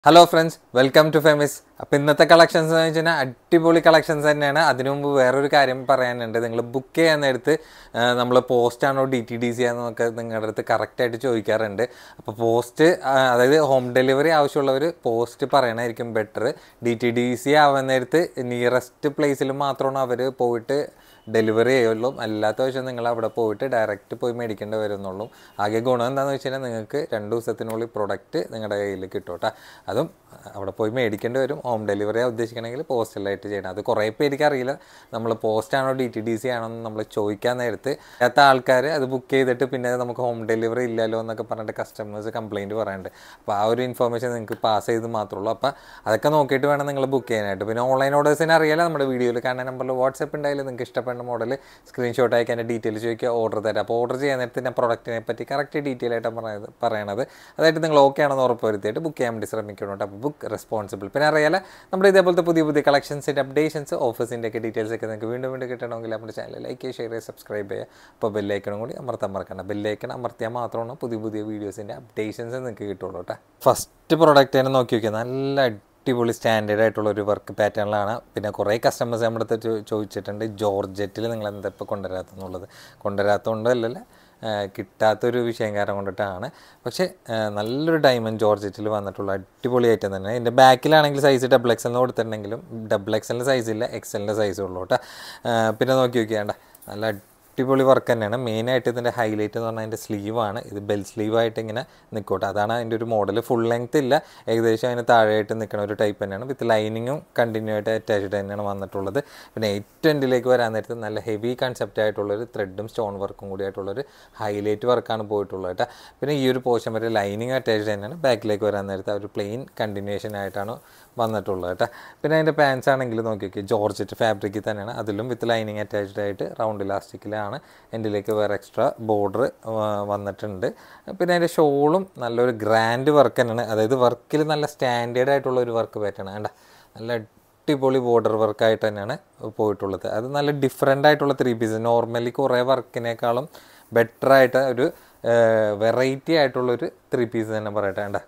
hello friends welcome to ഫെമിസ് അപ്പോൾ ഇന്നത്തെ കളക്ഷൻസ് എന്ന് വെച്ചാൽ അടിപൊളി കളക്ഷൻസ് തന്നെയാണ് അതിനു മുമ്പ് വേറൊരു കാര്യം പറയാനുണ്ട് നിങ്ങൾ ബുക്ക് ചെയ്യാൻ നേരത്ത് നമ്മൾ പോസ്റ്റ് ആണോ ഡി ടി ഡി സി ആണെന്നൊക്കെ നിങ്ങളുടെ അടുത്ത് കറക്റ്റായിട്ട് ചോദിക്കാറുണ്ട് അപ്പോൾ പോസ്റ്റ് അതായത് ഹോം ഡെലിവറി ആവശ്യമുള്ളവർ പോസ്റ്റ് പറയണമായിരിക്കും better D T D C ആവാൻ നേരത്ത് നിയറസ്റ്റ് പ്ലേസിൽ മാത്രമാണ് അവർ പോയിട്ട് ഡെലിവറി ചെയ്യുള്ളൂ അല്ലാത്ത പക്ഷം നിങ്ങൾ അവിടെ പോയിട്ട് ഡയറക്റ്റ് പോയി മേടിക്കേണ്ടി വരുന്നുള്ളൂ ആകെ ഗുണം എന്താണെന്ന് വെച്ച് കഴിഞ്ഞാൽ നിങ്ങൾക്ക് രണ്ട് ദിവസത്തിനുള്ളിൽ പ്രൊഡക്റ്റ് നിങ്ങളുടെ കയ്യിൽ കിട്ടും കേട്ടോ അതും അവിടെ പോയി മേടിക്കേണ്ടി വരും ഹോം ഡെലിവറി ഉദ്ദേശിക്കണമെങ്കിൽ പോസ്റ്റലായിട്ട് ചെയ്യണം അത് കുറേ പേർക്ക് അറിയില്ല നമ്മൾ പോസ്റ്റ് ആണോ ഡി ടി ഡി സി ആണോ എന്ന് നമ്മൾ ചോദിക്കാൻ നേരത്ത് അല്ലാത്ത ആൾക്കാർ അത് ബുക്ക് ചെയ്തിട്ട് പിന്നെ നമുക്ക് ഹോം ഡെലിവറി ഇല്ലല്ലോ എന്നൊക്കെ പറഞ്ഞിട്ട് കസ്റ്റമേഴ്സ് കംപ്ലയിൻറ്റ് പറയാറുണ്ട് അപ്പോൾ ആ ഒരു ഇൻഫർമേഷൻ നിങ്ങൾക്ക് പാസ് ചെയ്ത് മാത്രമേ ഉള്ളൂ അപ്പോൾ അതൊക്കെ നോക്കിയിട്ട് വേണം നിങ്ങൾ ബുക്ക് ചെയ്യാനായിട്ട് പിന്നെ ഓൺലൈൻ ഓർഡേഴ്സിന് അറിയാലോ നമ്മുടെ വീഡിയോയിൽ കാണുന്ന നമ്പറിൽ വാട്സപ്പ് ഉണ്ടായാലും നിങ്ങൾക്ക് ഇഷ്ടപ്പെടുന്ന മോഡൽ സ്ക്രീൻഷോട്ട് അയക്കാൻ എൻ്റെ ഡീറ്റെയിൽ ചോദിക്കുക ഓർഡർ തരാം അപ്പോൾ ഓർഡർ ചെയ്യാൻ നേരത്തെ ഞാൻ പ്രൊഡക്റ്റിനെ പറ്റി കറക്റ്റ് ഡീറ്റെയിൽ ആയിട്ടാണ് പറയുന്നത് പറയണത് അതായിട്ട് നിങ്ങൾ ഓക്കെ ആണെന്ന് ഉറപ്പ് വരുത്തിയിട്ട് ബുക്ക് ചെയ്യാൻ വേണ്ടി ശ്രമിക്കണം കേട്ടോ അപ്പോൾ ബുക്ക് റെസ്പോൺസിബിൾ പിന്നെ അറിയാലോ നമ്മുടെ ഇതേപോലത്തെ പുതിയ പുതിയ കളക്ഷൻസിൻ്റെ അപ്ഡേഷൻസ് ഓഫേഴ്സിൻ്റെ ഒക്കെ ഡീറ്റെയിൽസ് ഒക്കെ നിങ്ങൾക്ക് വീണ്ടും വീണ്ടും കിട്ടണമെങ്കിൽ നമ്മുടെ ചാനൽ ലൈക്ക് ചെയ്യുക ഷെയർ ചെയ്യുക സബ്സ്ക്രൈബ് ചെയ്യുക അപ്പോൾ ബെല്ലൈക്കണും കൂടി അമർത്താൻ മറക്കണ്ട ബെല്ലൈക്കൺ അമർത്തിയാൽ മാത്രമാണ് പുതിയ പുതിയ വീഡിയോസിൻ്റെ അപ്ഡേഷൻസ് നിങ്ങൾക്ക് കിട്ടുള്ളൂ കേട്ടോ ഫസ്റ്റ് പ്രോഡക്റ്റ് തന്നെ നോക്കി നോക്കിയാൽ നല്ല അടിപൊളി സ്റ്റാൻഡേർഡ് ആയിട്ടുള്ള ഒരു വർക്ക് പാറ്റേണിലാണ് പിന്നെ കുറേ കസ്റ്റമേഴ്സ് നമ്മുടെ അടുത്ത് ചോ- ചോദിച്ചിട്ടുണ്ട് ജോർജറ്റിൽ നിങ്ങൾ എന്താ ഇപ്പോൾ കൊണ്ടുവരാത്തെന്നുള്ളത് കൊണ്ടുവരാത്തതുകൊണ്ടല്ലല്ലേ കിട്ടാത്തൊരു വിഷയം കാരണം കൊണ്ടിട്ടാണ് പക്ഷേ ആ, നല്ലൊരു ഡയമണ്ട് ജോർജറ്റിൽ വന്നിട്ടുള്ള അടിപൊളി ഐറ്റം തന്നെ ഇതിൻ്റെ ബാക്കിലാണെങ്കിൽ സൈസ് ഡബിൾ എക്സലിന് കൊടുത്തിട്ടുണ്ടെങ്കിലും ഡബിൾ എക്സലിൻ്റെ സൈസില്ല എക്സലിൻ്റെ സൈസ് ഉള്ളൂ കേട്ടോ ആ, പിന്നെ നോക്കി നോക്കിയാണ്ട നല്ല അടിപൊളി വർക്ക് തന്നെയാണ് മെയിനായിട്ട് ഇതിൻ്റെ ഹൈലൈറ്റ് എന്ന് പറഞ്ഞാൽ അതിൻ്റെ സ്ലീവാണ് ഇത് ബെൽ സ്ലീവായിട്ട് ഇങ്ങനെ നിൽക്കോട്ടെ അതാണ് അതിൻ്റെ ഒരു മോഡൽ ഫുൾ ലെങ്ത് ഇല്ല ഏകദേശം അതിന് താഴെയായിട്ട് നിൽക്കുന്ന ഒരു ടൈപ്പ് തന്നെയാണ് വിത്ത് ലൈനിങ്ങും കണ്ടിന്യൂ ആയിട്ട് അറ്റാച്ച്ഡ് തന്നെയാണ് വന്നിട്ടുള്ളത് പിന്നെ ഏറ്റവും എൻഡിലേക്ക് വരാൻ നേരത്ത് നല്ല ഹെവി കൺസെപ്റ്റ് ആയിട്ടുള്ളൊരു ത്രെഡും സ്റ്റോൺ വർക്കും കൂടി ആയിട്ടുള്ളൊരു ഹൈലൈറ്റ് വർക്കാണ് പോയിട്ടുള്ളത് കേട്ടോ പിന്നെ ഈ ഒരു പോർഷൻ വരെ ലൈനിങ് അറ്റാച്ച്ഡ് തന്നെയാണ് ബാക്കിലേക്ക് വരാൻ നേരത്ത് ആ ഒരു പ്ലെയിൻ കണ്ടിന്യൂഷൻ ആയിട്ടാണ് വന്നിട്ടുള്ളത് കേട്ടോ പിന്നെ അതിൻ്റെ പാൻസ് ആണെങ്കിൽ നോക്കി നോക്കി ജോർജറ്റ് ഫാബ്രിക്കിൽ തന്നെയാണ് അതിലും വിത്ത് ലൈനിങ് അറ്റാച്ച്ഡ് ആയിട്ട് റൗണ്ട് ഇലാസ്റ്റിക്കിലാണ് എൻഡിലേക്ക് വേറെ എക്സ്ട്രാ ബോർഡർ വന്നിട്ടുണ്ട് പിന്നെ അതിൻ്റെ ഷോളും നല്ലൊരു ഗ്രാൻഡ് വർക്ക് തന്നെയാണ് അതായത് വർക്കിൽ നല്ല സ്റ്റാൻഡേർഡ് ആയിട്ടുള്ള ഒരു വർക്ക് പാറ്റേൺ വേണ്ട നല്ല അടിപൊളി ബോർഡർ വർക്കായിട്ട് തന്നെയാണ് പോയിട്ടുള്ളത് അത് നല്ല ഡിഫറെൻ്റ് ആയിട്ടുള്ള ത്രീ പീസ് നോർമലി കുറേ വർക്കിനേക്കാളും ബെറ്റർ ആയിട്ട് ഒരു വെറൈറ്റി ആയിട്ടുള്ളൊരു ത്രീ പീസ് തന്നെ പറയട്ടെ വേണ്ട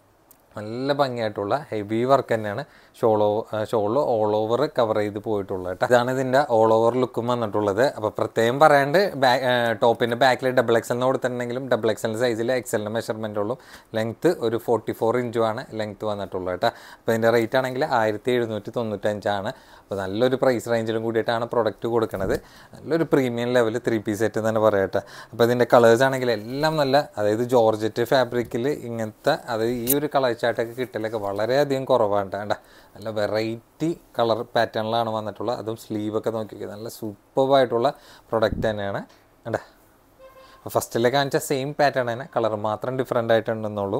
നല്ല ഭംഗിയായിട്ടുള്ള ഹെവി വർക്ക് തന്നെയാണ് ഷോളോ ഷോള് ഓൾ ഓവർ കവർ ചെയ്ത് പോയിട്ടുള്ളത് കേട്ടോ ഇതാണ് ഇതിൻ്റെ ഓൾ ഓവർ ലുക്കും വന്നിട്ടുള്ളത് അപ്പോൾ പ്രത്യേകം പറയാണ്ട് ബാക്ക് ടോപ്പിൻ്റെ ബാക്കിൽ ഡബിൾ എക്സലിന് കൊടുത്തിട്ടുണ്ടെങ്കിലും ഡബിൾ എക്സലിൻ്റെ സൈസിൽ എക്സലിൻ്റെ മെഷർമെൻ്റ് ഉള്ളൂ ലെങ്ത്ത് ഒരു ഫോർട്ടി ഫോർ ഇഞ്ചുമാണ് ലെങ്ത്ത് വന്നിട്ടുള്ളത് കേട്ടോ അപ്പോൾ ഇതിൻ്റെ റേറ്റ് ആണെങ്കിൽ ആയിരത്തി എഴുന്നൂറ്റി തൊണ്ണൂറ്റഞ്ചാണ് അപ്പോൾ നല്ലൊരു പ്രൈസ് റേഞ്ചിലും കൂടിയിട്ടാണ് പ്രൊഡക്റ്റ് കൊടുക്കുന്നത് നല്ലൊരു premium level three piece set തന്നെ പറയട്ടെ അപ്പോൾ ഇതിൻ്റെ കളേഴ്സ് ആണെങ്കിൽ എല്ലാം നല്ല അതായത് ജോർജറ്റ് ഫാബ്രിക്കിൽ ഇങ്ങനത്തെ അതായത് ഈ ഒരു കളർ ചാർട്ടൊക്കെ കിട്ടലൊക്കെ വളരെയധികം കുറവാണ് വേണ്ട നല്ല വെറൈറ്റി കളർ പാറ്റേണിലാണ് വന്നിട്ടുള്ളത് അതും സ്ലീവൊക്കെ നോക്കി നല്ല സൂപ്പറായിട്ടുള്ള പ്രൊഡക്റ്റ് തന്നെയാണ് വേണ്ട ഫസ്റ്റിലെ കാണിച്ച സെയിം പാറ്റേൺ തന്നെ കളർ മാത്രം ഡിഫറെൻ്റ് ആയിട്ടുണ്ടെന്നുള്ളൂ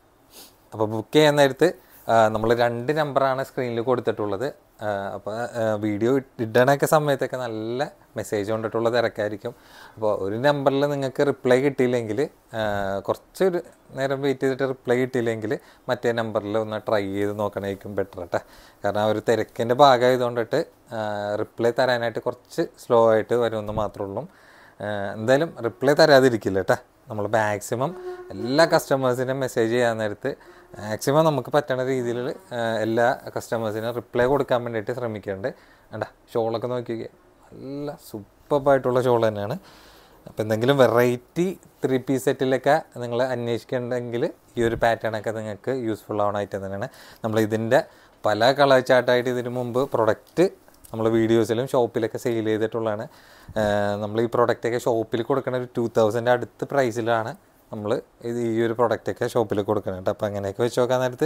അപ്പോൾ ബുക്ക് ചെയ്യാൻ നേരത്ത് നമ്മൾ രണ്ട് നമ്പറാണ് സ്ക്രീനിൽ കൊടുത്തിട്ടുള്ളത് അപ്പോൾ വീഡിയോ ഇടണൊക്കെ സമയത്തൊക്കെ നല്ല മെസ്സേജ് കൊണ്ടിട്ടുള്ള തിരക്കായിരിക്കും അപ്പോൾ ഒരു നമ്പറിൽ നിങ്ങൾക്ക് റിപ്ലൈ കിട്ടിയില്ലെങ്കിൽ ആ, കുറച്ചൊരു നേരം വെയിറ്റ് ചെയ്തിട്ട് റിപ്ലൈ കിട്ടിയില്ലെങ്കിൽ മറ്റേ നമ്പറിൽ ഒന്ന് ട്രൈ ചെയ്ത് നോക്കണമായിരിക്കും ബെറ്റർ കേട്ടോ കാരണം ആ ഒരു തിരക്കിൻ്റെ ഭാഗമായതുകൊണ്ടിട്ട് റിപ്ലൈ തരാനായിട്ട് കുറച്ച് സ്ലോ ആയിട്ട് വരുമെന്ന് മാത്രമേ ഉള്ളൂ ആഹ് എന്തായാലും റിപ്ലൈ തരാതിരിക്കില്ല കേട്ടോ നമ്മൾ മാക്സിമം എല്ലാ കസ്റ്റമേഴ്സിനും മെസ്സേജ് ചെയ്യാൻ നേരത്ത് മാക്സിമം നമുക്ക് പറ്റുന്ന രീതിയിൽ എല്ലാ കസ്റ്റമേഴ്സിനും റിപ്ലൈ കൊടുക്കാൻ വേണ്ടിയിട്ട് ശ്രമിക്കുന്നുണ്ട് വേണ്ട ഷോളൊക്കെ നോക്കിയൊക്കെ നല്ല സൂപ്പറായിട്ടുള്ള ഷോൾ തന്നെയാണ് അപ്പോൾ എന്തെങ്കിലും വെറൈറ്റി ത്രീ പീസ് സെറ്റിലൊക്കെ നിങ്ങൾ അന്വേഷിക്കുന്നുണ്ടെങ്കിൽ ഈ ഒരു പാറ്റേൺ ഒക്കെ നിങ്ങൾക്ക് യൂസ്ഫുൾ ആവുന്ന ഐറ്റം തന്നെയാണ് നമ്മൾ ഇതിൻ്റെ പല കളർ ചാർട്ടായിട്ട് ഇതിന് മുമ്പ് പ്രൊഡക്റ്റ് നമ്മൾ വീഡിയോസിലും ഷോപ്പിലൊക്കെ സെയിൽ ചെയ്തിട്ടുള്ളതാണ് നമ്മൾ ഈ പ്രൊഡക്റ്റൊക്കെ ഷോപ്പിൽ കൊടുക്കുന്ന ഒരു ടു തൗസൻഡ് അടുത്ത് പ്രൈസിലാണ് നമ്മൾ ഇത് ഈ ഒരു പ്രൊഡക്റ്റൊക്കെ ഷോപ്പിൽ കൊടുക്കുന്നുണ്ട് അപ്പോൾ അങ്ങനെയൊക്കെ വെച്ച് നോക്കാൻ നേരത്ത്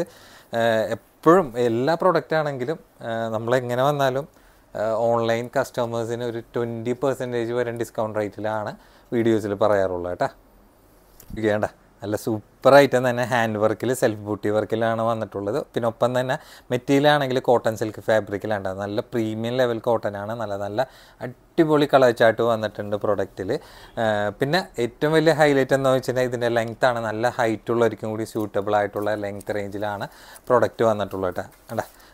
എപ്പോഴും എല്ലാ പ്രൊഡക്റ്റ് ആണെങ്കിലും നമ്മൾ എങ്ങനെ വന്നാലും ഓൺലൈൻ കസ്റ്റമേഴ്സിന് ഒരു ട്വൻറ്റി പെർസെൻറ്റേജ് വരെ ഡിസ്കൗണ്ട് റേറ്റിലാണ് വീഡിയോസിൽ പറയാറുള്ളത് കേട്ടോ വേണ്ട നല്ല സൂപ്പർ ഐറ്റം തന്നെ ഹാൻഡ് വർക്കിൽ സെൽഫ് ബൂട്ടി വർക്കിലാണ് വന്നിട്ടുള്ളത് പിന്നെ ഒപ്പം തന്നെ മെറ്റീരിയൽ ആണെങ്കിൽ കോട്ടൺ സിൽക്ക് ഫാബ്രിക്കിലാണ് നല്ല പ്രീമിയം ലെവൽ കോട്ടൺ ആണ് നല്ല നല്ല അടിപൊളി കളർ ചാർട്ട് വന്നിട്ടുണ്ട് പ്രൊഡക്റ്റിൽ പിന്നെ ഏറ്റവും വലിയ ഹൈലൈറ്റ് എന്ന് വെച്ചിട്ടുണ്ടെങ്കിൽ ഇതിൻ്റെ ലെങ്ത് ആണ് നല്ല ഹൈറ്റ് ഉള്ളവർക്കും കൂടി സ്യൂട്ടബിൾ ആയിട്ടുള്ള ലെങ്ത് റേഞ്ചിലാണ് പ്രൊഡക്റ്റ് വന്നിട്ടുള്ളത് കേട്ടോ കണ്ടാ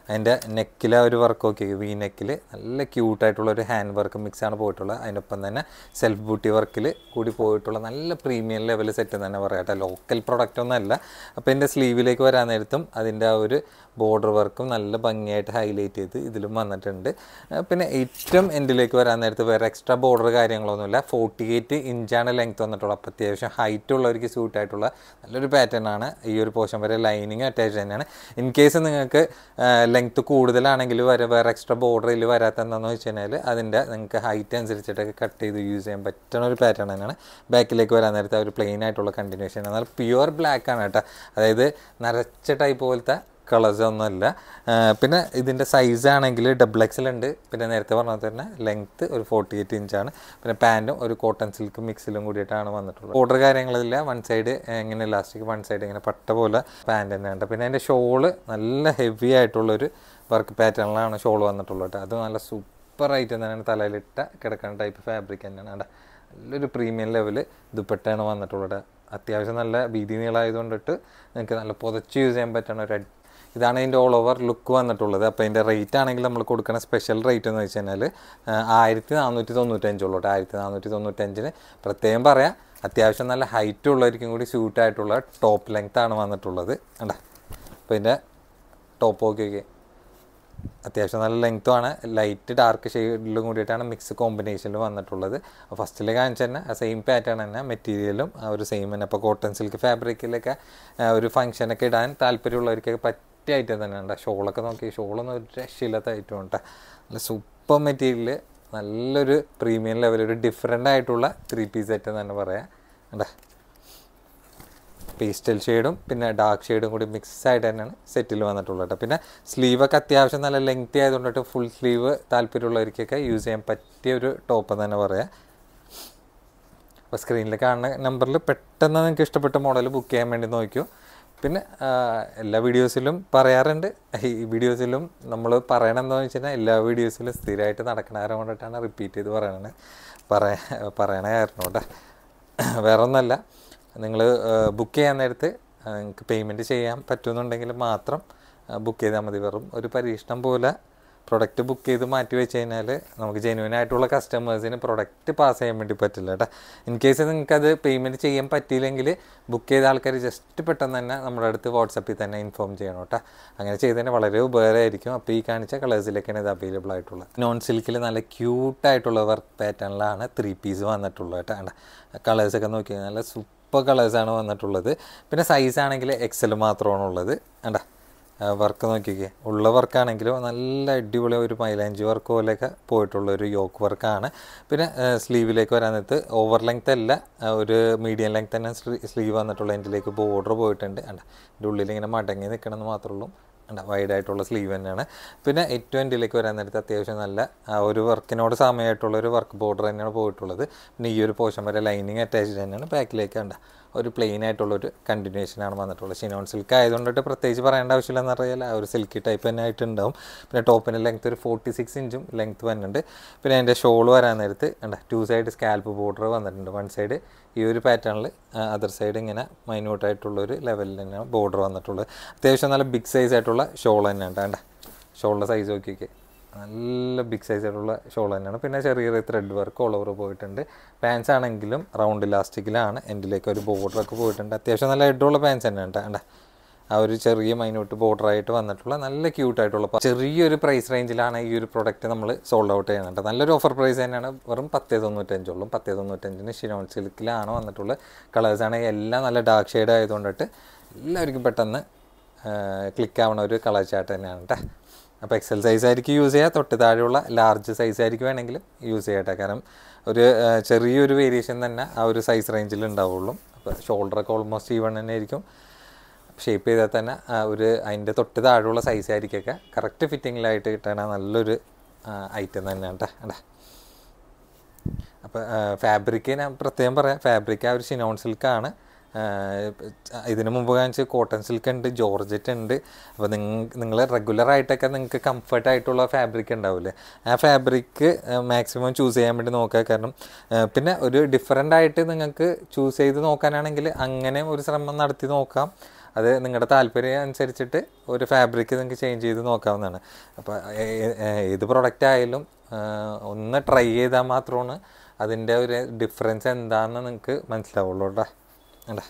അതിൻ്റെ നെക്കിലെ ഒരു വർക്ക് നോക്കി വി നെക്കിൽ നല്ല ക്യൂട്ടായിട്ടുള്ള ഒരു ഹാൻഡ് വർക്ക് മിക്സാണ് പോയിട്ടുള്ളത് അതിനൊപ്പം തന്നെ സെൽഫ് ബൂട്ടി വർക്കിൽ കൂടി പോയിട്ടുള്ള നല്ല പ്രീമിയം ലെവൽ സെറ്റ് എന്ന് തന്നെ പറയാം കേട്ടോ ലോക്കൽ പ്രൊഡക്റ്റ് ഒന്നും അല്ല അപ്പോൾ എൻ്റെ സ്ലീവിലേക്ക് വരാൻ നേരത്തും അതിൻ്റെ ആ ഒരു ബോർഡർ വർക്കും നല്ല ഭംഗിയായിട്ട് ഹൈലൈറ്റ് ചെയ്ത് ഇതിലും വന്നിട്ടുണ്ട് ആ, പിന്നെ ഏറ്റവും എൻഡിലേക്ക് വരാൻ നേരത്ത് വേറെ എക്സ്ട്രാ ബോർഡർ കാര്യങ്ങളൊന്നുമില്ല ഫോർട്ടി എയ്റ്റ് ഇഞ്ചാണ് ലെങ്ത് വന്നിട്ടുള്ളത് അപ്പോൾ അത്യാവശ്യം ഹൈറ്റ് ഉള്ളവർക്ക് സ്യൂട്ട് ആയിട്ടുള്ള നല്ലൊരു പാറ്റേൺ ആണ് ഈ ഒരു പോർഷൻ വരെ ലൈനിങ് അറ്റാച്ച് തന്നെയാണ് ഇൻ കേസ് നിങ്ങൾക്ക് ലെങ്ത് കൂടുതലാണെങ്കിൽ വരെ വേറെ എക്സ്ട്രാ ബോർഡർ ഇതിൽ വരാത്ത എന്താണെന്ന് വെച്ച് കഴിഞ്ഞാൽ അതിൻ്റെ നിങ്ങൾക്ക് ഹൈറ്റ് അനുസരിച്ചിട്ടൊക്കെ കട്ട് ചെയ്ത് യൂസ് ചെയ്യാൻ പറ്റുന്ന ഒരു പാറ്റേൺ തന്നെയാണ് ബാക്കിലേക്ക് വരാൻ നേരത്തെ ആ ഒരു പ്ലെയിൻ ആയിട്ടുള്ള കണ്ടിന്യൂഷൻ എന്നാൽ പ്യുവർ ബ്ലാക്ക് ആണ് കേട്ടോ അതായത് നരച്ച ടൈപ്പ് പോലത്തെ കളേഴ്സ് ഒന്നുമല്ല ആ, പിന്നെ ഇതിൻ്റെ സൈസ് ആണെങ്കിൽ ഡബിൾ എക്സൽ ഉണ്ട് പിന്നെ നേരത്തെ പറഞ്ഞ തന്നെ ലെങ്ത്ത് ഒരു ഫോർട്ടി എയ്റ്റ് ഇഞ്ചാണ് പിന്നെ പാൻറ്റും ഒരു കോട്ടൺ സിൽക്ക് മിക്സിലും കൂടിയിട്ടാണ് വന്നിട്ടുള്ളത് ഓർഡർ കാര്യങ്ങളില്ല വൺ സൈഡ് ഇങ്ങനെ ഇലാസ്റ്റിക് വൺ സൈഡ് ഇങ്ങനെ പട്ട പോലെ പാൻറ് തന്നെ ഉണ്ട് പിന്നെ അതിൻ്റെ ഷോള് നല്ല ഹെവി ആയിട്ടുള്ളൊരു വർക്ക് പാറ്റേണിലാണ് ഷോൾ വന്നിട്ടുള്ളത് കേട്ടോ അത് നല്ല സൂപ്പർ ആയിട്ട് തന്നെയാണ് തലയിലിട്ട കിടക്കുന്ന ടൈപ്പ് ഫാബ്രിക് തന്നെയാണ് കേട്ടോ നല്ലൊരു പ്രീമിയം ലെവൽ ദുപ്പട്ടയാണ് വന്നിട്ടുള്ളത് അത്യാവശ്യം നല്ല വീതി നീളമായതുകൊണ്ടിട്ട് നിങ്ങൾക്ക് നല്ല പുതച്ച് യൂസ് ചെയ്യാൻ പറ്റുന്ന ഒരു അടി- ഇതാണ് ഇതിൻ്റെ ഓൾ ഓവർ ലുക്ക് വന്നിട്ടുള്ളത് അപ്പോൾ ഇതിൻ്റെ റേറ്റ് ആണെങ്കിൽ നമ്മൾ കൊടുക്കുന്ന സ്പെഷ്യൽ റേറ്റ് എന്ന് വെച്ച് കഴിഞ്ഞാൽ ആയിരത്തി നാനൂറ്റി തൊണ്ണൂറ്റഞ്ചുള്ളൂ കേട്ടോ ആയിരത്തി നാനൂറ്റി തൊണ്ണൂറ്റഞ്ചിന് പ്രത്യേകം പറയാം അത്യാവശ്യം നല്ല ഹൈറ്റ് ഉള്ളവർക്കും കൂടി സ്യൂട്ട് ആയിട്ടുള്ള ടോപ്പ് ലെങ്ത് ആണ് വന്നിട്ടുള്ളത് കണ്ടാ അപ്പോൾ ഇതിൻ്റെ ടോപ്പ് നോക്കി നോക്കി അത്യാവശ്യം നല്ല ലെങ്ത്തും ആണ് ലൈറ്റ് ഡാർക്ക് ഷെയ്ഡിലും കൂടിയിട്ടാണ് മിക്സ് കോമ്പിനേഷനിൽ വന്നിട്ടുള്ളത് ഫസ്റ്റിൽ കാണിച്ച തന്നെ ആ സെയിം പാറ്റേൺ തന്നെ മെറ്റീരിയലും ആ ഒരു സെയിം തന്നെ ഇപ്പോൾ കോട്ടൺ സിൽക്ക് ഫാബ്രിക്കിലൊക്കെ ഒരു ഫംഗ്ഷനൊക്കെ ഇടാൻ താല്പര്യമുള്ളവർക്കൊക്കെ പറ്റിയ ഐറ്റം തന്നെ ഉണ്ട് ഷോളൊക്കെ നോക്കി ഷോളൊന്നും ഒരു രക്ഷയില്ലാത്ത ഐറ്റം ഉണ്ട് നല്ല സൂപ്പർ മെറ്റീരിയൽ നല്ലൊരു പ്രീമിയം ലെവൽ ഒരു ഡിഫറെൻ്റ് ആയിട്ടുള്ള ത്രീ പീസ് സെറ്റ് എന്ന് തന്നെ പറയാം കണ്ടേ പേസ്റ്റൽ ഷെയ്ഡും പിന്നെ ഡാർക്ക് ഷെയ്ഡും കൂടി മിക്സ് ആയിട്ട് തന്നെയാണ് സെറ്റിൽ വന്നിട്ടുള്ളത് കേട്ടോ പിന്നെ സ്ലീവൊക്കെ അത്യാവശ്യം നല്ല ലെങ്തി ആയതുകൊണ്ടിട്ട് ഫുൾ സ്ലീവ് താല്പര്യമുള്ളവർക്കൊക്കെ യൂസ് ചെയ്യാൻ പറ്റിയ ഒരു ടോപ്പ് എന്ന് തന്നെ പറയാം അപ്പോൾ സ്ക്രീനിൽ കാണുന്ന നമ്പറിൽ പെട്ടെന്ന് നിങ്ങൾക്ക് ഇഷ്ടപ്പെട്ട മോഡൽ ബുക്ക് ചെയ്യാൻ വേണ്ടി നോക്കിയോ പിന്നെ ആ, എല്ലാ വീഡിയോസിലും പറയാറുണ്ട് ഈ വീഡിയോസിലും നമ്മൾ പറയണമെന്ന് വെച്ച് കഴിഞ്ഞാൽ എല്ലാ വീഡിയോസിലും സ്ഥിരമായിട്ട് നടക്കണ കാരണം കൊണ്ടിട്ടാണ് റിപ്പീറ്റ് ചെയ്ത് പറയണത് പറയാ പറയണ കാരണം കേട്ടോ വേറെ ഒന്നല്ല നിങ്ങൾ ബുക്ക് ചെയ്യാൻ നേരത്ത് നിങ്ങൾക്ക് പേയ്മെൻറ്റ് ചെയ്യാൻ പറ്റുമെന്നുണ്ടെങ്കിൽ മാത്രം ബുക്ക് ചെയ്താൽ മതി വെറും ഒരു പരീക്ഷണം പോലെ പ്രൊഡക്റ്റ് ബുക്ക് ചെയ്ത് മാറ്റി വെച്ച് കഴിഞ്ഞാൽ നമുക്ക് ജെന്യൂൻ ആയിട്ടുള്ള കസ്റ്റമേഴ്സിന് പ്രൊഡക്റ്റ് പാസ് ചെയ്യാൻ വേണ്ടി പറ്റില്ല കേട്ടോ ഇൻ കേസ് നിങ്ങൾക്ക് അത് പേയ്മെൻറ്റ് ചെയ്യാൻ പറ്റിയില്ലെങ്കിൽ ബുക്ക് ചെയ്ത ആൾക്കാർ ജസ്റ്റ് പെട്ടെന്ന് തന്നെ നമ്മുടെ അടുത്ത് വാട്സപ്പിൽ തന്നെ ഇൻഫോം ചെയ്യണം കേട്ടോ അങ്ങനെ ചെയ്തതിന് വളരെ ഉപകാരമായിരിക്കും അപ്പോൾ ഈ കാണിച്ച കളേഴ്സിലേക്കാണ് ഇത് അവൈലബിൾ ആയിട്ടുള്ളത് നോൺ സിൽക്കിൽ നല്ല ക്യൂട്ടായിട്ടുള്ള വർക്ക് പാറ്റേണിലാണ് ത്രീ പീസ് വന്നിട്ടുള്ളത് കേട്ടോ കളേഴ്സൊക്കെ നോക്കി കഴിഞ്ഞാൽ നല്ല സൂപ്പർ കളേഴ്സാണ് വന്നിട്ടുള്ളത് പിന്നെ സൈസ് ആണെങ്കിൽ എക്സൽ മാത്രമാണ് ഉള്ളത് കണ്ടാ വർക്ക് നോക്കിക്കേ ഉള്ള വർക്കാണെങ്കിലും നല്ല അടിപൊളി ഒരു മൈലാഞ്ചി വർക്ക് പോലെയൊക്കെ പോയിട്ടുള്ള ഒരു യോക്ക് വർക്കാണ് പിന്നെ സ്ലീവിലേക്ക് വരാൻ നേരത്ത് ഓവർ ലെങ്ത് അല്ല ആ, ഒരു മീഡിയം ലെങ്ത് തന്നെ സ്ലീവ് വന്നിട്ടുള്ള എൻ്റെലേക്ക് ബോർഡർ പോയിട്ടുണ്ട് അണ്ട എൻ്റെ ഉള്ളിൽ ഇങ്ങനെ മടങ്ങി നിൽക്കണമെന്ന് മാത്രമേ ഉള്ളൂ അണ്ട വൈഡ് ആയിട്ടുള്ള സ്ലീവ് തന്നെയാണ് പിന്നെ ഏറ്റവും എൻഡിലേക്ക് വരാൻ നേരത്ത് അത്യാവശ്യം നല്ല ആ ഒരു വർക്കിനോട് സമയമായിട്ടുള്ള ഒരു വർക്ക് ബോർഡർ തന്നെയാണ് പോയിട്ടുള്ളത് പിന്നെ ഈ ഒരു പോർഷൻ വരെ ലൈനിങ് അറ്റാച്ച് തന്നെയാണ് ബാക്കിലേക്ക് കണ്ട ഒരു പ്ലെയിൻ ആയിട്ടുള്ളൊരു കണ്ടിന്യൂഷനാണ് വന്നിട്ടുള്ളത് ഷിനോൺ സിൽക്ക് ആയതുകൊണ്ടിട്ട് പ്രത്യേകിച്ച് പറയേണ്ട ആവശ്യമില്ലെന്ന് അറിയാൽ ആ ഒരു സിൽക്കി ടൈപ്പ് തന്നെ ആയിട്ടുണ്ടാവും പിന്നെ ടോപ്പിൻ്റെ ലെങ്ത് ഒരു ഫോർട്ടി സിക്സ് ഇഞ്ചും ലെങ്ത് വരുന്നുണ്ട് പിന്നെ അതിൻ്റെ ഷോൾ വരാൻ നേരത്ത് കണ്ട ടു സൈഡ് സ്കാൽപ്പ് ബോർഡർ വന്നിട്ടുണ്ട് വൺ സൈഡ് ഈ ഒരു പാറ്റേണിൽ അതർ സൈഡ് ഇങ്ങനെ മൈന്യൂട്ടായിട്ടുള്ളൊരു ലെവലിൽ തന്നെയാണ് ബോർഡർ വന്നിട്ടുള്ളത് അത്യാവശ്യം നല്ല ബിഗ് സൈസ് ആയിട്ടുള്ള ഷോൾ തന്നെയാണ് കണ്ട ഷോളിൻ്റെ സൈസ് നോക്കിയൊക്കെ നല്ല ബിഗ് സൈസ് ആയിട്ടുള്ള ഷോൾ തന്നെയാണ് പിന്നെ ചെറിയ ചെറിയ ത്രെഡ് വർക്ക് ഓൾ ഓവർ പോയിട്ടുണ്ട് പാൻസ് ആണെങ്കിലും റൗണ്ട് ഇലാസ്റ്റിക്കിലാണ് എൻഡിലേക്ക് ഒരു ബോർഡറൊക്കെ പോയിട്ടുണ്ട് അത്യാവശ്യം നല്ല ഹെഡുള്ള പാൻസ് തന്നെയാണ് കേട്ടോ കണ്ട ആ ഒരു ചെറിയ മൈന്യൂട്ട് ബോർഡർ ആയിട്ട് വന്നിട്ടുള്ള നല്ല ക്യൂട്ടായിട്ടുള്ള പ- ചെറിയൊരു പ്രൈസ് റേഞ്ചിലാണ് ഈ ഒരു പ്രൊഡക്റ്റ് നമ്മൾ സോൾഡ് ഔട്ട് ചെയ്യുന്നുണ്ട് നല്ലൊരു ഓഫർ പ്രൈസ് തന്നെയാണ് വെറും പത്തേ തൊണ്ണൂറ്റഞ്ചുള്ളൂ പത്തേ തൊണ്ണൂറ്റഞ്ചിന് ഷിനോൺ സിൽക്കിലാണ് വന്നിട്ടുള്ളത് കളേഴ്സ് ആണെങ്കിൽ എല്ലാം നല്ല ഡാർക്ക് ഷെയ്ഡ് ആയതുകൊണ്ടിട്ട് എല്ലാവർക്കും പെട്ടെന്ന് ക്ലിക്ക് ആവണ ഒരു കളർ ചാർട്ട് തന്നെയാണ് കേട്ടോ അപ്പോൾ എക്സൽ സൈസ് ആയിരിക്കും യൂസ് ചെയ്യുക തൊട്ട് താഴെയുള്ള ലാർജ് സൈസ് ആയിരിക്കും വേണമെങ്കിലും യൂസ് ചെയ്യട്ടെ കാരണം ഒരു ആ, ചെറിയൊരു വേരിയേഷൻ തന്നെ ആ ഒരു സൈസ് റേഞ്ചിൽ ഉണ്ടാവുള്ളൂ അപ്പോൾ ഷോൾഡറൊക്കെ ഓൾമോസ്റ്റ് ഈവൺ തന്നെ ആയിരിക്കും ഷേപ്പ് ചെയ്താൽ തന്നെ ആ ഒരു അതിൻ്റെ തൊട്ട് താഴെയുള്ള സൈസ് ആയിരിക്കൊക്കെ കറക്റ്റ് ഫിറ്റിങ്ങിലായിട്ട് കിട്ടണ നല്ലൊരു ഐറ്റം തന്നെയാണ് കേട്ടോ എടാ അപ്പോൾ ഫാബ്രിക് ഞാൻ പ്രത്യേകം പറയാം ഫാബ്രിക് ആ ഒരു ഷിനോൺ സിൽക്കാണ് ഇതിന് മുമ്പ് കാണിച്ച് കോട്ടൺ സിൽക്ക് ഉണ്ട് ജോർജറ്റ് ഉണ്ട് അപ്പോൾ നിങ്ങൾ നിങ്ങൾ റെഗുലറായിട്ടൊക്കെ നിങ്ങൾക്ക് കംഫർട്ട് ആയിട്ടുള്ള ഫാബ്രിക് ഉണ്ടാവില്ലേ ആ ഫാബ്രിക് മാക്സിമം ചൂസ് ചെയ്യാൻ വേണ്ടി നോക്കുക കാരണം ആ, പിന്നെ ഒരു ഡിഫറെൻ്റ് ആയിട്ട് നിങ്ങൾക്ക് ചൂസ് ചെയ്ത് നോക്കാനാണെങ്കിൽ അങ്ങനെ ഒരു ശ്രമം നടത്തി നോക്കാം അത് നിങ്ങളുടെ താല്പര്യം അനുസരിച്ചിട്ട് ഒരു ഫാബ്രിക് നിങ്ങൾക്ക് ചേഞ്ച് ചെയ്ത് നോക്കാവുന്നതാണ് അപ്പോൾ ഏത് പ്രൊഡക്റ്റ് ആയാലും ആ, ഒന്ന് ട്രൈ ചെയ്താൽ മാത്രമാണ് അതിൻ്റെ ഒരു ഡിഫറൻസ് എന്താണെന്ന് നിങ്ങൾക്ക് മനസ്സിലാവുള്ളൂ കേട്ടോ അല്ലേ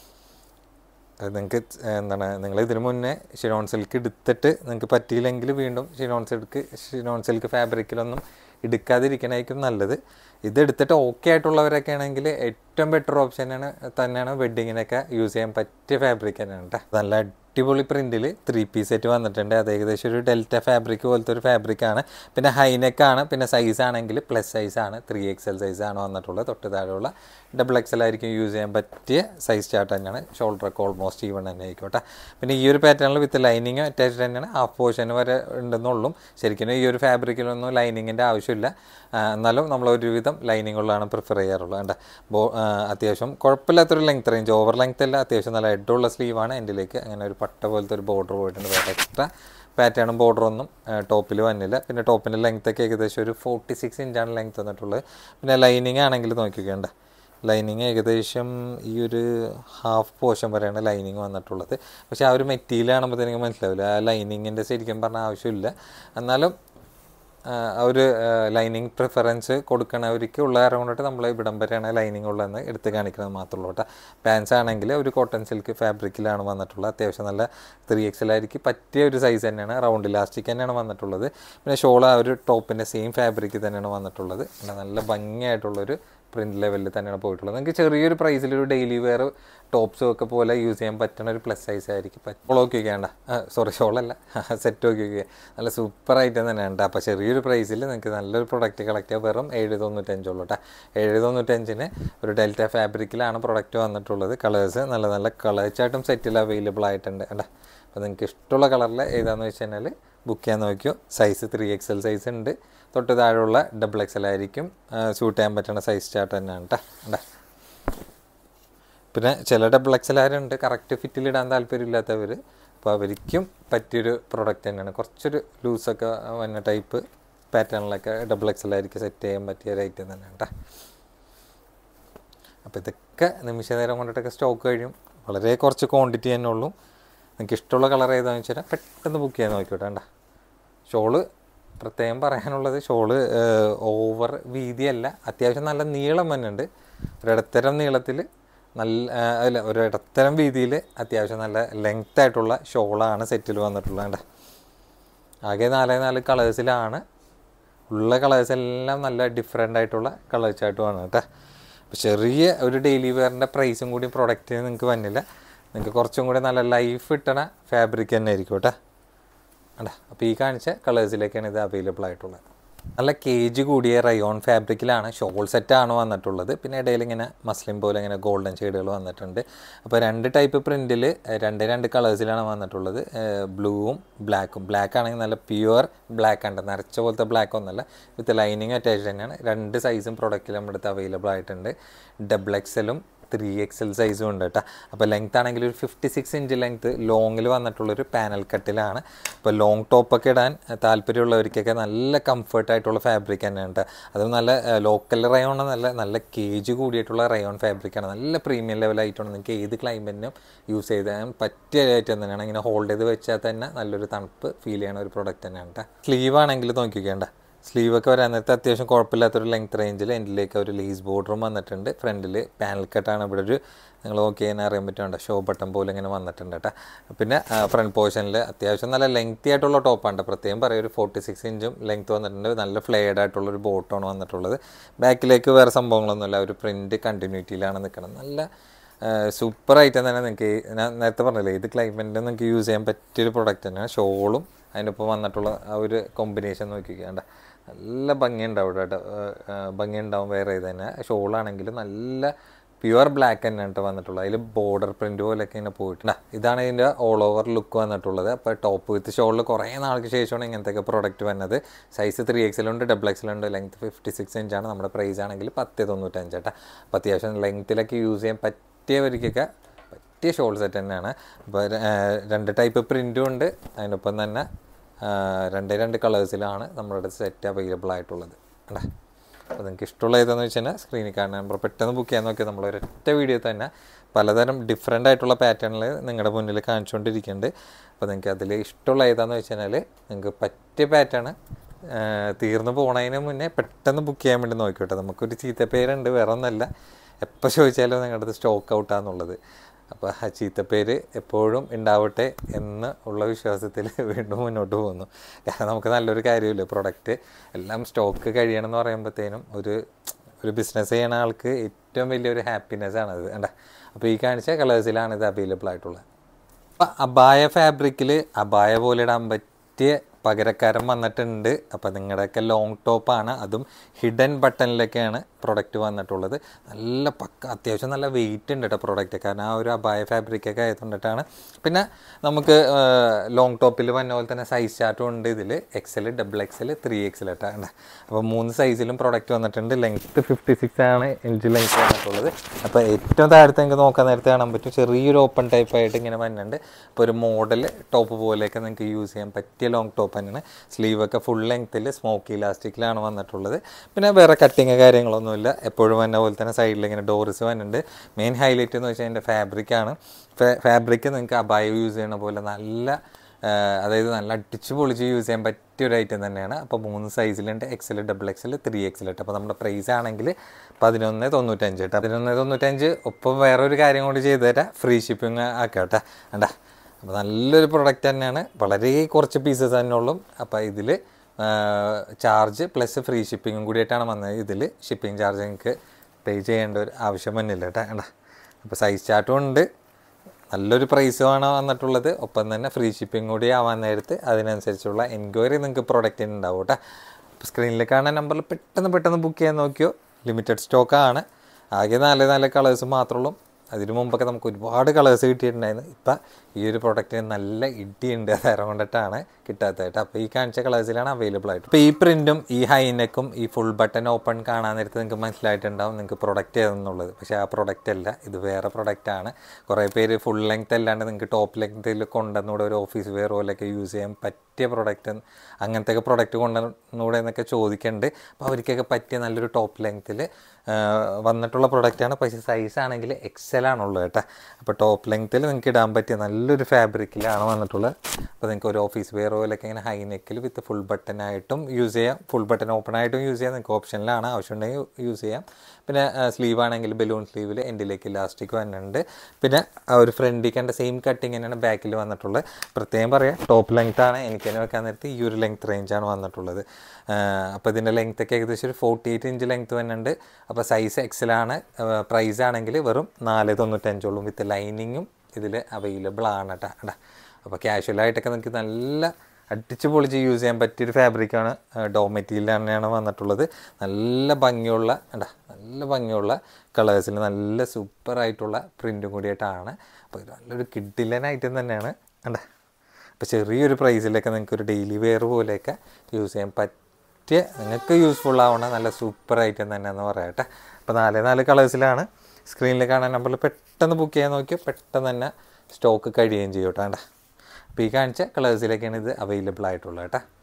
അത് നിങ്ങൾക്ക് എന്താണ് നിങ്ങൾ ഇതിനു മുന്നേ ഷിനോൺ സിൽക്ക് എടുത്തിട്ട് നിങ്ങൾക്ക് പറ്റിയില്ലെങ്കിൽ വീണ്ടും ഷിനോൺ സിൽക്ക് ഷിനോൺ സിൽക്ക് ഫാബ്രിക്കിലൊന്നും എടുക്കാതിരിക്കണമായിരിക്കും നല്ലത് ഇത് എടുത്തിട്ട് ഓക്കെ ആയിട്ടുള്ളവരൊക്കെ ആണെങ്കിൽ ഏറ്റവും ബെറ്റർ ഓപ്ഷനാണ് തന്നെയാണ് വെഡ്ഡിങ്ങിനൊക്കെ യൂസ് ചെയ്യാൻ പറ്റിയ ഫാബ്രിക് തന്നെയാണ് കേട്ടോ നല്ല അടിപൊളി പ്രിൻറ്റിൽ ത്രീ പീസ് സെറ്റ് വന്നിട്ടുണ്ട് അത് ഏകദേശം ഒരു ഡെൽറ്റ ഫാബ്രിക് പോലത്തെ ഒരു ഫാബ്രിക്കാണ് പിന്നെ ഹൈനെക്കാണ് പിന്നെ സൈസ് ആണെങ്കിൽ പ്ലസ് സൈസ് ആണ് ത്രീ എക്സ് എൽ സൈസ് ആണ് വന്നിട്ടുള്ളത് തൊട്ട് താഴെയുള്ള ഡബിൾ എക്സ് എൽ ആയിരിക്കും യൂസ് ചെയ്യാൻ പറ്റിയ സൈസ് ചാർട്ട് തന്നെയാണ് ഷോൾഡറൊക്കെ ഓൾമോസ്റ്റ് ഈവൺ തന്നെ ആയിക്കോട്ടെ പിന്നെ ഈ ഒരു പാറ്റേണിൽ വിത്ത് ലൈനിങ് അറ്റാച്ച്ഡ് തന്നെയാണ് ഹാഫ് പോർഷൻ വരെ ഉണ്ടെന്നുള്ളൂ ശരിക്കും ഈ ഒരു ഫാബ്രിക്കിലൊന്നും ലൈനിങ്ങിൻ്റെ ആവശ്യമില്ല ആ, എന്നാലും നമ്മൾ ഒരുവിധം ലൈനിങ്ങുള്ളതാണ് പ്രിഫർ ചെയ്യാറുള്ളത് കണ്ട ബോ ആ, അത്യാവശ്യം കുഴപ്പമില്ലാത്തൊരു ലെങ്ത് റേഞ്ച് ഓവർ ലെങ്ത് അല്ല അത്യാവശ്യം നല്ല ഹെഡുള്ള സ്ലീവാണ് എൻ്റെലേക്ക് അങ്ങനെ ഒരു പട്ട പോലത്തെ ഒരു ബോർഡർ പോയിട്ടുണ്ട് വേറെ എക്സ്ട്രാ പാറ്റേണും ബോർഡറൊന്നും ടോപ്പിൽ വന്നില്ല പിന്നെ ടോപ്പിൻ്റെ ലെങ്ത് ഒക്കെ ഏകദേശം ഒരു ഫോർട്ടി സിക്സ് ഇഞ്ചാണ് ലെങ്ത് വന്നിട്ടുള്ളത് പിന്നെ ലൈനിങ് ആണെങ്കിൽ നോക്കിക്കേണ്ട ലൈനിങ് ഏകദേശം ഈ ഒരു ഹാഫ് പോർഷൻ വരെയാണ് ലൈനിങ് വന്നിട്ടുള്ളത് പക്ഷേ ആ ഒരു മെറ്റീരിയൽ കാണുമ്പോൾ എനിക്ക് മനസ്സിലാവില്ല ആ ലൈനിങ്ങിൻ്റെ ശരിക്കും പറഞ്ഞ ആവശ്യമില്ല എന്നാലും ആ, ആ ഒരു ലൈനിങ് പ്രിഫറൻസ് കൊടുക്കണവർക്ക് ഉള്ള കാരണം കൊണ്ടിട്ട് നമ്മൾ ഇവിടം വരെയാണ് ലൈനിങ് ഉള്ളതെന്ന് എടുത്ത് കാണിക്കുന്നത് മാത്രമേ ഉള്ളൂ കേട്ടോ പാൻസ് ആണെങ്കിൽ ഒരു കോട്ടൺ സിൽക്ക് ഫാബ്രിക്കിലാണ് വന്നിട്ടുള്ളത് അത്യാവശ്യം നല്ല ത്രീ എക്സലായിരിക്കും പറ്റിയ ഒരു സൈസ് തന്നെയാണ് റൗണ്ട് ഇലാസ്റ്റിക് തന്നെയാണ് വന്നിട്ടുള്ളത് പിന്നെ ഷോൾ ആ ഒരു ടോപ്പിൻ്റെ സെയിം ഫാബ്രിക് തന്നെയാണ് വന്നിട്ടുള്ളത് പിന്നെ നല്ല ഭംഗിയായിട്ടുള്ളൊരു പ്രിൻറ്റ് ലെവലിൽ തന്നെയാണ് പോയിട്ടുള്ളത് നിങ്ങൾക്ക് ചെറിയൊരു പ്രൈസിൽ ഒരു ഡെയിലി വെയർ ടോപ്സും ഒക്കെ പോലെ യൂസ് ചെയ്യാൻ പറ്റുന്ന ഒരു പ്ലസ് സൈസ് ആയിരിക്കും ഷോൾ നോക്കി വെക്കേണ്ട സോറി ഷോളല്ല സെറ്റ് നോക്കി വെക്കുക നല്ല സൂപ്പർ ഐറ്റം തന്നെയാണ് കേട്ടോ അപ്പോൾ ചെറിയൊരു പ്രൈസിൽ നിങ്ങൾക്ക് നല്ലൊരു പ്രൊഡക്റ്റ് കളക്ട് ചെയ്യാൻ വെറും ഏഴ് തൊണ്ണൂറ്റഞ്ചുള്ളൂ കേട്ടോ ഏഴ് തൊണ്ണൂറ്റഞ്ചിന് ഒരു ഡെൽറ്റ ഫാബ്രിക്കിലാണ് പ്രൊഡക്റ്റ് വന്നിട്ടുള്ളത് കളേഴ്സ് നല്ല നല്ല കളേഴ്സ് ആയിട്ടും സെറ്റിൽ അവൈലബിൾ ആയിട്ടുണ്ട് കേട്ടോ അപ്പോൾ നിങ്ങൾക്ക് ഇഷ്ടമുള്ള കളറിൽ ഏതാണെന്ന് വെച്ച് കഴിഞ്ഞാൽ ബുക്ക് ചെയ്യാൻ നോക്കിയോ size three X L size ഉണ്ട് തൊട്ട് താഴെയുള്ള ഡബിൾ എക്സ് എൽ ആയിരിക്കും സ്യൂട്ട് ചെയ്യാൻ പറ്റുന്ന സൈസ് ചാർട്ട് തന്നെയാണ് കേട്ടോ കണ്ടോ പിന്നെ ചില ഡബിൾ എക്സ് ഉണ്ട് കറക്റ്റ് ഫിറ്റിലിടാൻ താല്പര്യമില്ലാത്തവർ അപ്പോൾ അവർക്കും പറ്റിയൊരു പ്രൊഡക്റ്റ് തന്നെയാണ് കുറച്ചൊരു ലൂസൊക്കെ വന്ന ടൈപ്പ് പാറ്റേണിലൊക്കെ ഡബിൾ എക്സ് ആയിരിക്കും സെറ്റ് ചെയ്യാൻ പറ്റിയ ഒരു ഐറ്റം തന്നെയാണ് കേട്ടോ അപ്പോൾ ഇതൊക്കെ നിമിഷ നേരം കൊണ്ടിട്ടൊക്കെ സ്റ്റോക്ക് കഴിയും വളരെ കുറച്ച് ക്വാണ്ടിറ്റി തന്നെ ഉള്ളൂ നിങ്ങൾക്ക് ഇഷ്ടമുള്ള കളർ ഏതാണെന്ന് വെച്ചാൽ പെട്ടെന്ന് ബുക്ക് ചെയ്യാൻ നോക്കിയോട്ടെ വേണ്ട ഷോള് പ്രത്യേകം പറയാനുള്ളത് ഷോള് ഓവർ വീതിയല്ല അത്യാവശ്യം നല്ല നീളം തന്നെ ഉണ്ട് ഒരിടത്തരം നീളത്തിൽ നല്ല ആ, അല്ല ഒരു ഇടത്തരം വീതിയിൽ അത്യാവശ്യം നല്ല ലെങ്ത് ആയിട്ടുള്ള ഷോളാണ് സെറ്റിൽ വന്നിട്ടുള്ളത് വേണ്ട ആകെ നാല് നാല് കളേഴ്സിലാണ് ഉള്ള കളേഴ്സ് എല്ലാം നല്ല ഡിഫറെൻ്റ് ആയിട്ടുള്ള കളേഴ്സ് ആയിട്ടുമാണ് കേട്ടോ അപ്പോൾ ചെറിയ ഒരു ഡെയിലി വെയറിൻ്റെ പ്രൈസും കൂടി പ്രൊഡക്റ്റിന് നിങ്ങൾക്ക് വന്നില്ല നിങ്ങൾക്ക് കുറച്ചും കൂടി നല്ല ലൈഫ് കിട്ടണ ഫാബ്രിക് തന്നെ ആയിരിക്കും കേട്ടോ അല്ല അപ്പോൾ ഈ കാണിച്ച കളേഴ്സിലേക്കാണ് ഇത് അവൈലബിൾ ആയിട്ടുള്ളത് നല്ല കേജ് കൂടിയ റയോൺ ഫാബ്രിക്കിലാണ് ഷോൾ സെറ്റാണ് വന്നിട്ടുള്ളത് പിന്നെ ഇടയിൽ ഇങ്ങനെ മസ്ലിം പോലെ ഇങ്ങനെ ഗോൾഡൻ ഷെയ്ഡുകൾ വന്നിട്ടുണ്ട് അപ്പോൾ രണ്ട് ടൈപ്പ് പ്രിൻറ്റിൽ രണ്ട് രണ്ട് കളേഴ്സിലാണ് വന്നിട്ടുള്ളത് ബ്ലൂവും ബ്ലാക്കും ബ്ലാക്ക് ആണെങ്കിൽ നല്ല പ്യുവർ ബ്ലാക്ക് ഉണ്ട് നരച്ച പോലത്തെ ബ്ലാക്ക് ഒന്നല്ല വിത്ത് ലൈനിങ് അറ്റാച്ച്ഡ് തന്നെയാണ് രണ്ട് സൈസും പ്രൊഡക്റ്റിൽ നമ്മുടെ അടുത്ത് അവൈലബിൾ ആയിട്ടുണ്ട് ഡബിൾ എക്സലും ത്രീ എക്സൽ സൈസും ഉണ്ട് കേട്ടോ അപ്പോൾ ലെങ്ത് ആണെങ്കിൽ ഒരു ഫിഫ്റ്റി സിക്സ് ഇഞ്ച് ലെങ്ത് ലോങ്ങിൽ വന്നിട്ടുള്ളൊരു പാനൽ കട്ടിലാണ് ഇപ്പോൾ ലോങ് ടോപ്പൊക്കെ ഇടാൻ താല്പര്യമുള്ളവർക്കൊക്കെ നല്ല കംഫർട്ട് ആയിട്ടുള്ള ഫാബ്രിക് തന്നെയാണ് കേട്ടോ അതും നല്ല ലോക്കൽ റയോൺ നല്ല നല്ല കേജ് കൂടിയിട്ടുള്ള റയോൺ ഫാബ്രിക്കാണ് നല്ല പ്രീമിയം ലെവലായിട്ടാണ് നിങ്ങൾക്ക് ഏത് ക്ലൈമറ്റിനും യൂസ് ചെയ്താൽ പറ്റിയ ഐറ്റം തന്നെയാണ് ഇങ്ങനെ ഹോൾഡ് ചെയ്ത് വെച്ചാൽ തന്നെ നല്ലൊരു തണുപ്പ് ഫീൽ ചെയ്യണ ഒരു പ്രൊഡക്റ്റ് തന്നെയാണ് കേട്ടോ സ്ലീവ് ആണെങ്കിൽ നോക്കിക്കേണ്ട സ്ലീവൊക്കെ വരാൻ നേരത്തെ അത്യാവശ്യം കുഴപ്പമില്ലാത്തൊരു ലെങ്ത് റേഞ്ചിൽ എൻ്റിലേക്ക് ഒരു ലേസ് ബോർഡറും വന്നിട്ടുണ്ട് ഫ്രണ്ടിൽ പാനൽ കട്ടാണ് ഇവിടെ ഒരു നിങ്ങൾ നോക്കി കഴിഞ്ഞാൽ അറിയാൻ പറ്റുന്നുണ്ട് ഷോ ബട്ടൺ പോലെ ഇങ്ങനെ വന്നിട്ടുണ്ട് കേട്ടോ പിന്നെ ഫ്രണ്ട് പോർഷനിൽ അത്യാവശ്യം നല്ല ലെങ്തി ആയിട്ടുള്ള ടോപ്പാണ് പ്രത്യേകം പറയും ഒരു ഫോർട്ടി സിക്സ് ഇഞ്ചും ലെങ്ത് വന്നിട്ടുണ്ട് നല്ല ഫ്ലെയർഡ് ആയിട്ടുള്ളൊരു ബോട്ടമാണ് വന്നിട്ടുള്ളത് ബാക്കിലേക്ക് വേറെ സംഭവങ്ങളൊന്നുമില്ല ഒരു പ്രിൻറ്റ് കണ്ടിന്യൂറ്റിയിലാണ് നിൽക്കുന്നത് നല്ല സൂപ്പർ ഐറ്റം തന്നെ നിങ്ങൾക്ക് ഞാൻ നേരത്തെ പറഞ്ഞില്ലേ ഇത് ക്ലൈമറ്റിൽ നിങ്ങൾക്ക് യൂസ് ചെയ്യാൻ പറ്റിയൊരു പ്രൊഡക്റ്റ് തന്നെയാണ് ഷോളും അതിനൊപ്പം വന്നിട്ടുള്ള ആ ഒരു കോമ്പിനേഷൻ നോക്കിക്കേണ്ട നല്ല ഭംഗിയുണ്ടാവും കേട്ടോ ഭംഗിയുണ്ടാവും വേറെ ഇത് തന്നെ ഷോളാണെങ്കിലും നല്ല പ്യുവർ ബ്ലാക്ക് തന്നെ കേട്ടോ വന്നിട്ടുള്ളത് അതിൽ ബോർഡർ പ്രിൻ്റ് പോലെയൊക്കെ ഇങ്ങനെ പോയിട്ടുണ്ട് ഇതാണ് ഇതിൻ്റെ ഓൾ ഓവർ ലുക്ക് വന്നിട്ടുള്ളത് അപ്പോൾ ടോപ്പ് വിത്ത് ഷോളിൽ കുറേ നാൾക്ക് ശേഷമാണ് ഇങ്ങനത്തെയൊക്കെ പ്രോഡക്റ്റ് വന്നത് സൈസ് ത്രീ എക്സിലുണ്ട് ഡബിൾ എക്സിലുണ്ട് ലെങ്ത് ഫിഫ്റ്റി സിക്സ് ഇഞ്ചാണ് നമ്മുടെ പ്രൈസ് ആണെങ്കിൽ പത്ത് തൊണ്ണൂറ്റഞ്ച് കേട്ടോ അപ്പോൾ അത്യാവശ്യം ലെങ്ത്തിലൊക്കെ യൂസ് ചെയ്യാൻ പറ്റിയവർക്കൊക്കെ പറ്റിയ ഷോൾ സെറ്റ് തന്നെയാണ് അപ്പോൾ രണ്ട് ടൈപ്പ് പ്രിൻറ്റും ഉണ്ട് അതിനൊപ്പം തന്നെ ആ, രണ്ട് രണ്ട് കളേഴ്സിലാണ് നമ്മുടെ അടുത്ത് സെറ്റ് അവൈലബിൾ ആയിട്ടുള്ളത് അല്ലേ അപ്പോൾ നിങ്ങൾക്ക് ഇഷ്ടമുള്ള ഏതാണെന്ന് വെച്ച് കഴിഞ്ഞാൽ സ്ക്രീനിൽ കാണുന്ന നമ്പർ പെട്ടെന്ന് ബുക്ക് ചെയ്യാൻ നോക്കിയാൽ നമ്മൾ ഒരൊറ്റ വീഡിയോ തന്നെ പലതരം ഡിഫറെൻ്റ് ആയിട്ടുള്ള പാറ്റേണിൽ നിങ്ങളുടെ മുന്നിൽ കാണിച്ചുകൊണ്ടിരിക്കുന്നുണ്ട് അപ്പോൾ നിങ്ങൾക്ക് അതിൽ ഇഷ്ടമുള്ള ഏതാണെന്ന് വെച്ച് കഴിഞ്ഞാൽ നിങ്ങൾക്ക് പറ്റിയ പാറ്റേൺ തീർന്നു പോണതിന് മുന്നേ പെട്ടെന്ന് ബുക്ക് ചെയ്യാൻ വേണ്ടി നോക്കിക്കോട്ടെ നമുക്കൊരു ചീത്തപ്പേരുണ്ട് വേറെ ഒന്നല്ല എപ്പോൾ ചോദിച്ചാലും നിങ്ങളുടെ സ്റ്റോക്ക് ഔട്ടാന്നുള്ളത് അപ്പോൾ ആ ചീത്തപ്പേര് എപ്പോഴും ഉണ്ടാവട്ടെ എന്ന് ഉള്ള വിശ്വാസത്തിൽ വീണ്ടും മുന്നോട്ട് പോകുന്നു കാരണം നമുക്ക് നല്ലൊരു കാര്യമില്ല പ്രൊഡക്റ്റ് എല്ലാം സ്റ്റോക്ക് കഴിയണം എന്ന് പറയുമ്പോഴത്തേനും ഒരു ഒരു ബിസിനസ് ചെയ്യണ ആൾക്ക് ഏറ്റവും വലിയൊരു ഹാപ്പിനെസ് ആണ് അത് വേണ്ട അപ്പോൾ ഈ കാണിച്ച കളേഴ്സിലാണ് ഇത് അവൈലബിൾ ആയിട്ടുള്ളത് അപ്പം അബായ ഫാബ്രിക്കിൽ അബായ പോലെ ഇടാൻ പറ്റിയ പകരക്കാരൻ വന്നിട്ടുണ്ട് അപ്പം നിങ്ങളുടെയൊക്കെ ലോങ് ടോപ്പാണ് അതും ഹിഡൻ ബട്ടണിലൊക്കെയാണ് പ്രൊഡക്റ്റ് വന്നിട്ടുള്ളത് നല്ല പക്ക അത്യാവശ്യം നല്ല വെയിറ്റ് ഉണ്ട് കേട്ടോ പ്രൊഡക്റ്റ് കാരണം ആ ഒരു അബായ ഫാബ്രിക്കൊക്കെ ആയതുകൊണ്ടിട്ടാണ് പിന്നെ നമുക്ക് ലോങ് ടോപ്പിൽ വന്ന പോലെ തന്നെ സൈസ് ചാർട്ടും ഉണ്ട് ഇതിൽ XL double XL three XL ആയിട്ടാണ് അപ്പോൾ മൂന്ന് സൈസിലും പ്രൊഡക്റ്റ് വന്നിട്ടുണ്ട് ലെങ്ത്ത് ഫിഫ്റ്റി സിക്സ് ആണ് ഇഞ്ച് ലെങ്ത്ത് വന്നിട്ടുള്ളത് അപ്പോൾ ഏറ്റവും താഴത്തെ നിങ്ങൾക്ക് നോക്കാൻ നേരത്തെ കാണാൻ പറ്റും ചെറിയൊരു ഓപ്പൺ ടൈപ്പ് ആയിട്ട് ഇങ്ങനെ വന്നിട്ടുണ്ട് ഇപ്പോൾ ഒരു മോഡൽ ടോപ്പ് പോലെയൊക്കെ നിങ്ങൾക്ക് യൂസ് ചെയ്യാൻ പറ്റിയ ലോങ് ടോപ്പ് തന്നെയാണ് സ്ലീവൊക്കെ ഫുൾ ലെങ്ത്തിൽ സ്മോക്കി ഇലാസ്റ്റിക്കിലാണ് വന്നിട്ടുള്ളത് പിന്നെ വേറെ കട്ടിങ് കാര്യങ്ങളൊന്നുമില്ല എപ്പോഴും വന്ന പോലെ തന്നെ സൈഡിൽ ഇങ്ങനെ ഡോറിസ് വന്നിട്ടുണ്ട് മെയിൻ ഹൈലൈറ്റ് എന്ന് വെച്ചാൽ അതിൻ്റെ ഫാബ്രിക്കാണ് ഫാബ്രിക് നിങ്ങൾക്ക് അബായ യൂസ് ചെയ്യണ പോലെ നല്ല ആ, അതായത് നല്ല അടിച്ച് പൊളിച്ച് യൂസ് ചെയ്യാൻ പറ്റിയ ഒരു ഐറ്റം തന്നെയാണ് അപ്പോൾ മൂന്ന് സൈസിലുണ്ട് XL double XL three XL ഇട്ട് അപ്പോൾ നമ്മുടെ പ്രൈസ് ആണെങ്കിൽ പതിനൊന്ന് തൊണ്ണൂറ്റഞ്ച് കേട്ടോ പതിനൊന്ന് തൊണ്ണൂറ്റഞ്ച് ഒപ്പം വേറൊരു കാര്യം കൂടി ചെയ്തു തരാം ഫ്രീ ഷിപ്പിംഗ് ആക്കാം കേട്ടോ വേണ്ട അപ്പോൾ നല്ലൊരു പ്രൊഡക്റ്റ് തന്നെയാണ് വളരെ കുറച്ച് പീസസ് തന്നെ ഉള്ളൂ അപ്പോൾ ഇതിൽ ചാർജ് പ്ലസ് ഫ്രീ ഷിപ്പിങ്ങും കൂടിയിട്ടാണ് വന്നത് ഇതിൽ ഷിപ്പിംഗ് ചാർജ് നിങ്ങൾക്ക് പേ ചെയ്യേണ്ട ഒരു ആവശ്യം വന്നില്ല കേട്ടോ വേണ്ട അപ്പോൾ സൈസ് ചാർട്ടും ഉണ്ട് നല്ലൊരു പ്രൈസുമാണ് വന്നിട്ടുള്ളത് ഒപ്പം തന്നെ ഫ്രീ ഷിപ്പിംഗ് കൂടി ആവാൻ നേരത്ത് അതിനനുസരിച്ചുള്ള എൻക്വയറി നിങ്ങൾക്ക് പ്രൊഡക്റ്റിന് ഉണ്ടാവും കേട്ടോ അപ്പോൾ സ്ക്രീനിൽ കാണുന്ന നമ്പറിൽ പെട്ടെന്ന് പെട്ടെന്ന് ബുക്ക് ചെയ്യാൻ നോക്കിയോ ലിമിറ്റഡ് സ്റ്റോക്കാണ് ആകെ നാല് നാല് കളേഴ്സ് മാത്രമുള്ളൂ അതിനു മുമ്പൊക്കെ നമുക്ക് ഒരുപാട് കളേഴ്സ് കിട്ടിയിട്ടുണ്ടായിരുന്നു ഇപ്പം ഈ ഒരു പ്രൊഡക്റ്റിന് നല്ല ഇടിയുണ്ട് നേരം കൊണ്ടിട്ടാണ് കിട്ടാത്തതായിട്ട് അപ്പോൾ ഈ കാണിച്ച കളേഴ്സിലാണ് അവൈലബിൾ ആയിട്ട് ഇപ്പോൾ ഈ പ്രിൻറ്റും ഈ ഹൈനെക്കും ഈ ഫുൾ ബട്ടൺ ഓപ്പൺ കാണാൻ നേരത്ത് നിങ്ങൾക്ക് മനസ്സിലായിട്ടുണ്ടാവും നിങ്ങൾക്ക് പ്രൊഡക്റ്റ് ഏതെന്നുള്ളത് പക്ഷേ ആ പ്രൊഡക്റ്റ് അല്ല ഇത് വേറെ പ്രൊഡക്റ്റ് ആണ് കുറേ പേര് ഫുൾ ലെങ്ത് അല്ലാണ്ട് നിങ്ങൾക്ക് ടോപ്പ് ലെങ്ത്തിൽ കൊണ്ടുവന്നൂടെ ഒരു ഓഫീസ് വെയർ പോലെയൊക്കെ യൂസ് ചെയ്യാൻ പറ്റിയ പ്രൊഡക്റ്റ് അങ്ങനത്തെ ഒക്കെ പ്രൊഡക്റ്റ് കൊണ്ടുവന്നൂടെ എന്നൊക്കെ ചോദിക്കുന്നുണ്ട് അപ്പോൾ അവർക്കൊക്കെ പറ്റിയ നല്ലൊരു ടോപ്പ് ലെങ്ത്തിൽ വന്നിട്ടുള്ള പ്രൊഡക്റ്റാണ് പക്ഷേ സൈസ് ആണെങ്കിൽ എക്സൽ ആണുള്ളത് കേട്ടോ അപ്പോൾ ടോപ്പ് ലെങ്ത്തിൽ നിങ്ങൾക്ക് ഇടാൻ പറ്റിയ നല്ലൊരു ഫാബ്രിക്കിലാണ് വന്നിട്ടുള്ളത് അപ്പോൾ നിങ്ങൾക്ക് ഒരു ഓഫീസ് വെയർ പോലെയൊക്കെ ഇങ്ങനെ ഹൈ നെക്കിൽ വിത്ത് ഫുൾ ബട്ടൺ ആയിട്ടും യൂസ് ചെയ്യാം ഫുൾ ബട്ടൺ ഓപ്പൺ ആയിട്ടും യൂസ് ചെയ്യാം നിങ്ങൾക്ക് ഓപ്ഷനിലാണ് ആവശ്യമുണ്ടെങ്കിൽ യൂസ് ചെയ്യാം പിന്നെ സ്ലീവ് ആണെങ്കിൽ ബലൂൺ സ്ലീവിൽ എൻഡിലേക്ക് ഇലാസ്റ്റിക് വന്നിട്ടുണ്ട് പിന്നെ ആ ഒരു ഫ്രണ്ടിൽ കണ്ട സെയിം കട്ടിങ് തന്നെയാണ് ബാക്കിൽ വന്നിട്ടുള്ളത് പ്രത്യേകം പറയാം ടോപ്പ് ലെങ്ത് ആണ് എനിക്ക് തന്നെ വെക്കാൻ നേരത്ത് ഈ ഒരു ലെങ്ത് റേഞ്ചാണ് വന്നിട്ടുള്ളത് അപ്പോൾ ഇതിൻ്റെ ലെങ്ത് ഒക്കെ ഏകദേശം ഒരു ഫോർട്ടി എയ്റ്റ് ഇഞ്ച് ലെങ്ത് വന്നിട്ടുണ്ട് അപ്പോൾ സൈസ് എക്സലാണ് പ്രൈസ് ആണെങ്കിൽ വെറും നാല് തൊണ്ണൂറ്റഞ്ചോളും വിത്ത് ലൈനിങ്ങും ഇതിൽ അവൈലബിൾ ആണ് കേട്ടോ കേട്ടോ അപ്പോൾ കാഷ്വലായിട്ടൊക്കെ നിങ്ങൾക്ക് നല്ല അടിച്ച് പൊളിച്ച് യൂസ് ചെയ്യാൻ പറ്റിയൊരു ഫാബ്രിക്കാണ് ഡോ മെറ്റീരിയൽ തന്നെയാണ് വന്നിട്ടുള്ളത് നല്ല ഭംഗിയുള്ള കണ്ടാ നല്ല ഭംഗിയുള്ള കളേഴ്സിൽ നല്ല സൂപ്പറായിട്ടുള്ള പ്രിൻറ്റും കൂടിയിട്ടാണ് അപ്പോൾ ഇത് നല്ലൊരു കിഡിലൻ ഐറ്റം തന്നെയാണ് കണ്ടാ അപ്പോൾ ചെറിയൊരു പ്രൈസിലൊക്കെ നിങ്ങൾക്ക് ഒരു ഡെയിലി വെയർ പോലെയൊക്കെ യൂസ് ചെയ്യാൻ പറ്റിയ നിങ്ങൾക്ക് യൂസ്ഫുൾ ആവണ നല്ല സൂപ്പർ ഐറ്റം തന്നെയാണെന്ന് പറയട്ടെ അപ്പോൾ നാല് നാല് കളേഴ്സിലാണ് സ്ക്രീനിൽ കാണാൻ നമ്പറിൽ പെട്ടെന്ന് ബുക്ക് ചെയ്യാൻ നോക്കിയാൽ പെട്ടെന്ന് തന്നെ സ്റ്റോക്ക് കഴിയുകയും ചെയ്യും കേട്ടോ വേണ്ട അപ്പോൾ ഈ കാണിച്ച കളേഴ്സിലേക്കാണ് ഇത് അവൈലബിൾ ആയിട്ടുള്ളത് കേട്ടോ